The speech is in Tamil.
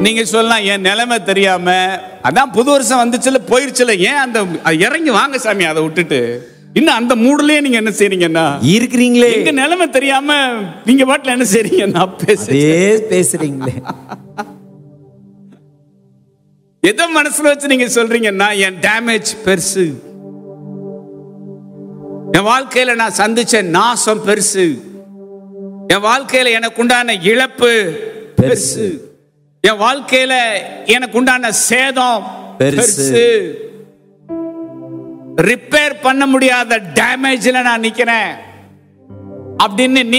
நீங்க சொல்லலாம் என் நிலைமை தெரியாம அதான் புது வருஷம் வந்துச்சுல போயிருச்சுல ஏன் அந்த அது இறங்கி வாங்க சாமி அதை விட்டுட்டு இன்னும் அந்த மூடுலயே நீங்க என்ன செய்றீங்கன்னா இருக்கிறீங்களே எங்க நிலைமை தெரியாம நீங்க பாட்டுல என்ன செய்றீங்க நான் பேச அதே பேசுறீங்களே எதை மனசுல வச்சு நீங்க சொல்றீங்கன்னா என் டேமேஜ் பெருசு என் வாழ்க்கையில நான் சந்திச்ச நாசம் பெருசு என் வாழ்க்கையில எனக்கு உண்டான இழப்பு பெருசு என் வாழ்க்கையில எனக்கு உண்டான சேதம் பெருசு. பெருசு ரிப்பேர் பண்ண முடியாத டேமேஜ்ல நான் நிக்கிறேன் அப்படின்னு நீ